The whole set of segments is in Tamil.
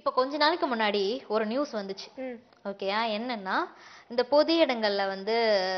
இப்ப கொஞ்ச நாளைக்கு முன்னாடி ஒரு நியூஸ் வந்துச்சு ம் ஓகேயா என்னன்னா இந்த பொது இடங்கள்ல வந்து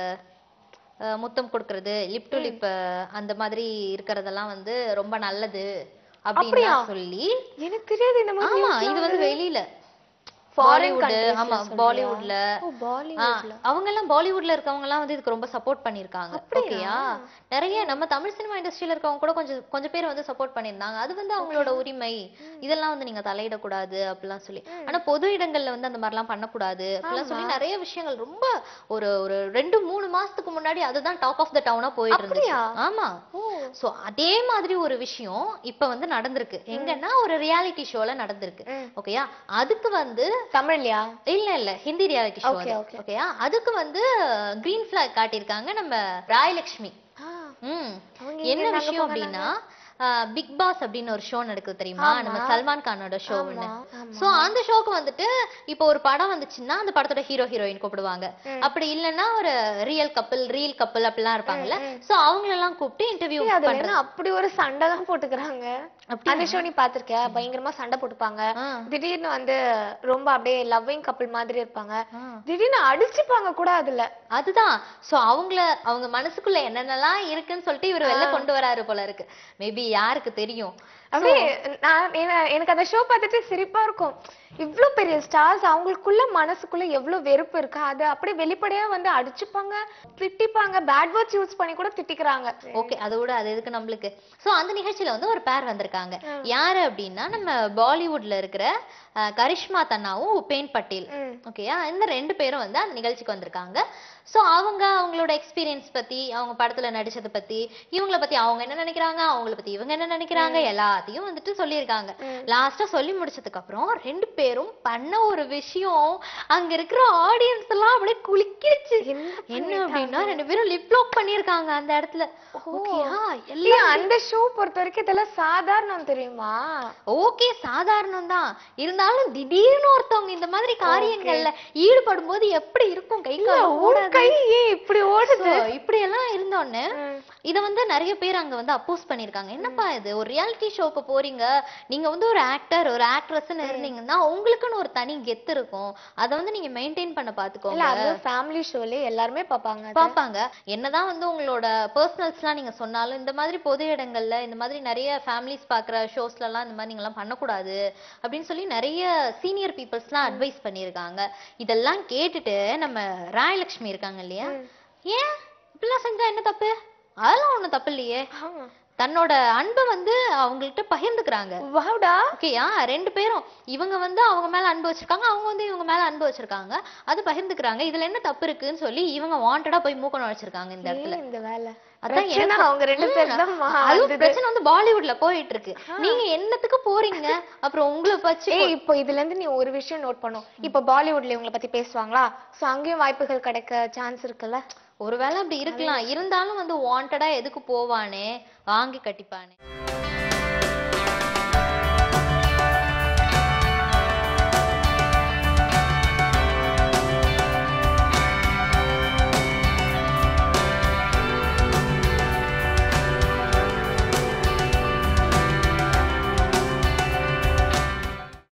அஹ், முத்தம் கொடுக்கறது லிப் டு லிப் அந்த மாதிரி இருக்கிறதெல்லாம் வந்து ரொம்ப நல்லது அப்படின்னு சொல்லி எனக்கு தெரியாது இந்த மாதிரி ஆமா இது வந்து வெளியில Foreign பாலிவுட் countries ல ஆமா சொல்றியா? பாலிவுட்ல ஓ பாலிவுட் அவங்க எல்லாம் பாலிவுட்ல இருக்கவங்க எல்லாம் வந்து இதுக்கு ரொம்ப சப்போர்ட் பண்ணிருக்காங்க ஓகேயா நிறைய நம்ம தமிழ் சினிமா இண்டஸ்ட்ரியில இருக்கவங்க கூட கொஞ்சம் கொஞ்சம் பேர் வந்து சப்போர்ட் பண்ணிருந்தாங்க அது வந்து அவங்களோட உரிமை இதெல்லாம் வந்து நீங்க தலையிடக்கூடாது அப்படிலாம் சொல்லி ஆனா பொது இடங்கள்ல வந்து அந்த மாதிரிலாம் பண்ணக்கூடாது அப்படிலாம் சொல்லி நிறைய விஷயங்கள் ரொம்ப ஒரு ஒரு ரெண்டு மூணு மாசத்துக்கு முன்னாடி அதுதான் டாப் ஆஃப் த டவுனா போயிட்டு இருந்துச்சு ஆமா சோ அதே மாதிரி ஒரு விஷயம் இப்ப வந்து நடந்திருக்கு எங்கன்னா ஒரு ரியாலிட்டி ஷோல நடந்திருக்கு ஓகேயா அதுக்கு வந்து தமிழ்லையா இல்ல இல்ல Hindi reality show Okay, okay. ஓகேயா அதுக்கு வந்து கிரீன் ஃபிளாக் காட்டியிருக்காங்க நம்ம ராயலட்சுமி ஆ, ம் அவங்க என்ன விஷயம் அப்படின்னா பிக் பாஸ் அப்படின்னு ஒரு ஷோ நடக்குது தெரியுமா நம்ம சல்மான் கானோட ஷோ ஒண்ணு சோ அந்த ஷோக்கு வந்துட்டு இப்போ ஒரு படம் வந்துச்சுன்னா அந்த படத்தோட ஹீரோ ஹீரோயின் கூப்பிடுவாங்க அப்படி இல்லைன்னா ஒரு ரியல் கப்பல் ரீல் கப்பல் அப்படிலாம் இருப்பாங்கல்ல சோ அவங்களெல்லாம் கூப்பிட்டு இன்டர்வியூ ஏய், அதுல என்ன அப்படி ஒரு சண்டை தான் போட்டுக்கிறாங்க அந்த ஷோ நீ பாத்திருக்கியா பயங்கரமா சண்டை போட்டுப்பாங்க ஆ. திடீர்னு வந்து ரொம்ப அப்படியே லவ்விங் கப்பல் மாதிரி இருப்பாங்க ஆ. திடீர்னு அடிச்சுப்பாங்க கூட அதுல அதுதான் சோ அவங்கள அவங்க மனசுக்குள்ள என்னென்னலாம் இருக்குன்னு சொல்லிட்டு இவர் வெளில கொண்டு வராரு போல இருக்கு மேபி யாருக்கு தெரியும் அப்படியே நான் என்ன- எனக்கு அந்த ஷோ பார்த்துட்டு சிரிப்பா இருக்கும் இவ்ளோ பெரிய ஸ்டார்ஸ் அவங்களுக்குள்ள மனசுக்குள்ள எவ்வளவு வெறுப்பு இருக்கு அது அப்படியே வெளிப்படையா வந்து அடிச்சுப்பாங்க திட்டிப்பாங்க பேட் வேர்ட்ஸ் யூஸ் பண்ணி கூட திட்டிக்கிறாங்க ஓகே அதை விட அது எதுக்கு நம்மளுக்கு சோ அந்த நிகழ்ச்சியில வந்து ஒரு பேர் வந்திருக்காங்க யாரு அப்படின்னா நம்ம பாலிவுட்ல இருக்கிற அஹ், கரிஷ்மா தன்னாவும் உபேன் பட்டேல் ம். ஓகேயா இந்த ரெண்டு பேரும் வந்து அந்த நிகழ்ச்சிக்கு வந்திருக்காங்க சோ அவங்க அவங்களோட எக்ஸ்பீரியன்ஸ் பத்தி அவங்க படத்துல நடிச்சதை பத்தி இவங்கள பத்தி அவங்க என்ன நினைக்கிறாங்க அவங்கள பத்தி இவங்க என்ன நினைக்கிறாங்க எல்லாத்தையும் வந்துட்டு சொல்லியிருக்காங்க லாஸ்டா சொல்லி முடிச்சதுக்கு அப்புறம் ரெண்டு பேரும் பண்ண ஒரு விஷயம் அங்க இருக்கிற ஆடியன்ஸ் எல்லாம் அப்படியே குளிக்கிடுச்சு என்ன அப்படின்னா ரெண்டு பேரும் லிப் லாக் பண்ணிருக்காங்க அந்த இடத்துல ஓகேயா எல்லாம் ஏய், அந்த ஷோ பொறுத்த வரைக்கும் இதெல்லாம் சாதாரணம் தெரியுமா ஓகே சாதாரணம் தான் இருந்தாலும் திடீர்னு ஒருத்தவங்க இந்த மாதிரி காரியங்கள்ல ஈடுபடும் போது எப்படி இருக்கும் கை கால் உன் ஓடாது. கை ஏன் இப்படி ஓடுது So, இப்படி எல்லாம் இருந்தோன்னு ம். இத வந்து நிறைய பேர் அங்க வந்து அப்போஸ் பண்ணிருக்காங்க என்னப்பா இது ஒரு ரியாலிட்டி ஷோக்கு போறீங்க நீங்க வந்து ஒரு ஆக்டர் ஒரு ஆக்ட்ரஸ்னு இருந்தீங்கன்னா உங்களுக்குன்னு ஒரு தனி கெத்து இருக்கும் அத வந்து நீங்க மெயின்டைன் பண்ண இல்ல பாத்துக்கோங்க அது ஃபேமிலி ஷோல எல்லாருமே பாப்பாங்க அது. பாப்பாங்க என்னதான் வந்து உங்களோட பர்சனல்ஸ்லாம் நீங்க சொன்னாலும் இந்த மாதிரி பொது இடங்கள்ல இந்த மாதிரி நிறைய ஃபேமிலிஸ் பாக்குற ஷோஸ்ல எல்லாம் இந்த மாதிரி நீங்க எல்லாம் பண்ணக்கூடாது அப்படின்னு சொல்லி நிறைய சீனியர் பீப்புள்ஸ்லாம் அட்வைஸ் பண்ணியிருக்காங்க இதெல்லாம் கேட்டுட்டு நம்ம ராயலட்சுமி இருக்காங்க இல்லையா ஏன் இப்படிலாம் செஞ்சா என்ன தப்பு அதெல்லாம் ஒண்ணும் தப்பு இல்லையே ஆமா. தன்னோட அன்பை வந்து அவங்கள்ட்ட பகிர்ந்துக்கிறாங்க வாவ்டா ஓகேயா ரெண்டு பேரும் இவங்க வந்து அவங்க மேல அன்பு வச்சிருக்காங்க அவங்க வந்து இவங்க மேல அன்பு வச்சிருக்காங்க அது பகிர்ந்துக்கிறாங்க இதுல என்ன தப்பு இருக்குன்னு சொல்லி இவங்க வாண்டடா போய் மூக்க நுழைச்சிருக்காங்க இந்த இடத்துல ஏன் இந்த வேலை அதான் பிரச்சனை எனக்கு- அவங்க ரெண்டு ம், பேர் தான் அதுவும் பிரச்சனை வந்து பாலிவுட்ல போயிட்டு இருக்கு நீங்க என்னத்துக்கு போறீங்க அப்புறம் உங்களை வச்சு ஏய் இப்போ இதுல இருந்து நீ ஒரு விஷயம் நோட் பண்ணும் இப்போ பாலிவுட்ல இவங்கள பத்தி பேசுவாங்களா சோ அங்கேயும் வாய்ப்புகள் கிடைக்க சான்ஸ் இருக்குல்ல ஒருவேளை அப்படி இருக்கலாம் இருந்தாலும் வந்து வாண்டடா எதுக்கு போவானே வாங்கி கட்டிப்பானே